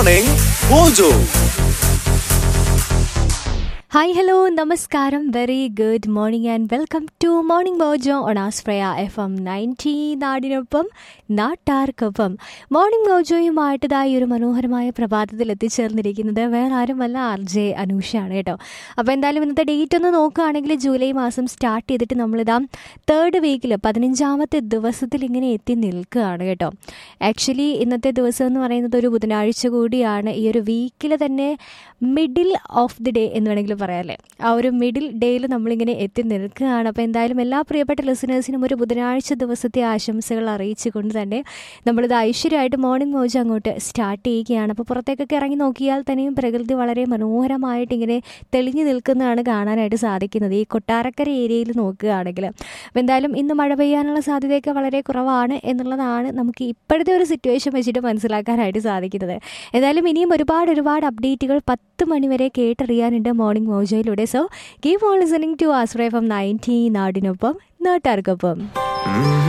Morning Mojo. Hi hello നമസ്കാരം very good morning and welcome to morning mojo on ആസ്പ്രയ F M ninety നാടിനൊപ്പം നാട്ടാർക്കൊപ്പം morning മോജോയുമായിട്ട് ഇതാ ഈ ഒരു മനോഹരമായ പ്രഭാതത്തിൽ എത്തിച്ചേർന്നിരിക്കുന്നത് വേറെ ആരുമല്ല ആർ ജെ അനൂഷയാണ് കേട്ടോ അപ്പോൾ എന്തായാലും ഇന്നത്തെ ഡേറ്റ് ഒന്ന് നോക്കുകയാണെങ്കിൽ ജൂലൈ മാസം സ്റ്റാർട്ട് ചെയ്തിട്ട് നമ്മളിതാ തേർഡ് വീക്കിൽ പതിനഞ്ചാമത്തെ ദിവസത്തിൽ ഇങ്ങനെ എത്തി നിൽക്കുകയാണ് കേട്ടോ ആക്ച്വലി ഇന്നത്തെ ദിവസം എന്ന് പറയുന്നത് ഒരു ബുധനാഴ്ച കൂടിയാണ് ഈ ഒരു വീക്കിൽ തന്നെ മിഡിൽ ഓഫ് ദി ഡേ എന്ന് വേണമെങ്കിൽ പറയാമല്ലേ ആ ഒരു മിഡിൽ ഡേയിൽ നമ്മളിങ്ങനെ എത്തി നിൽക്കുകയാണ് അപ്പോൾ എന്തായാലും എല്ലാ പ്രിയപ്പെട്ട ലിസണേഴ്സിനും ഒരു ബുധനാഴ്ച ദിവസത്തെ ആശംസകൾ അറിയിച്ചുകൊണ്ട് തന്നെ നമ്മളിത് ഐശ്വര്യമായിട്ട് മോർണിംഗ് മോജ് അങ്ങോട്ട് സ്റ്റാർട്ട് ചെയ്യുകയാണ് അപ്പോൾ പുറത്തേക്കൊക്കെ ഇറങ്ങി നോക്കിയാൽ തന്നെയും പ്രകൃതി വളരെ മനോഹരമായിട്ട് ഇങ്ങനെ തെളിഞ്ഞു നിൽക്കുന്നതാണ് കാണാനായിട്ട് സാധിക്കുന്നത് ഈ കൊട്ടാരക്കര ഏരിയയിൽ നോക്കുകയാണെങ്കിൽ അപ്പോൾ എന്തായാലും ഇന്ന് മഴ പെയ്യാനുള്ള സാധ്യതയൊക്കെ വളരെ കുറവാണ് എന്നുള്ളതാണ് നമുക്ക് ഇപ്പോഴത്തെ ഒരു സിറ്റുവേഷൻ വെച്ചിട്ട് മനസ്സിലാക്കാനായിട്ട് സാധിക്കുന്നത് എന്തായാലും ഇനിയും ഒരുപാട് ഒരുപാട് അപ്ഡേറ്റുകൾ പത്ത് മണിവരെ കേട്ടറിയാനുണ്ട് മോർണിംഗ് മോജോയിലൂടെ so keep on listening to ആസ്ട്രേ ഫ്രം നയൻറ്റി നാടിനൊപ്പം നാട്ടാർക്കൊപ്പം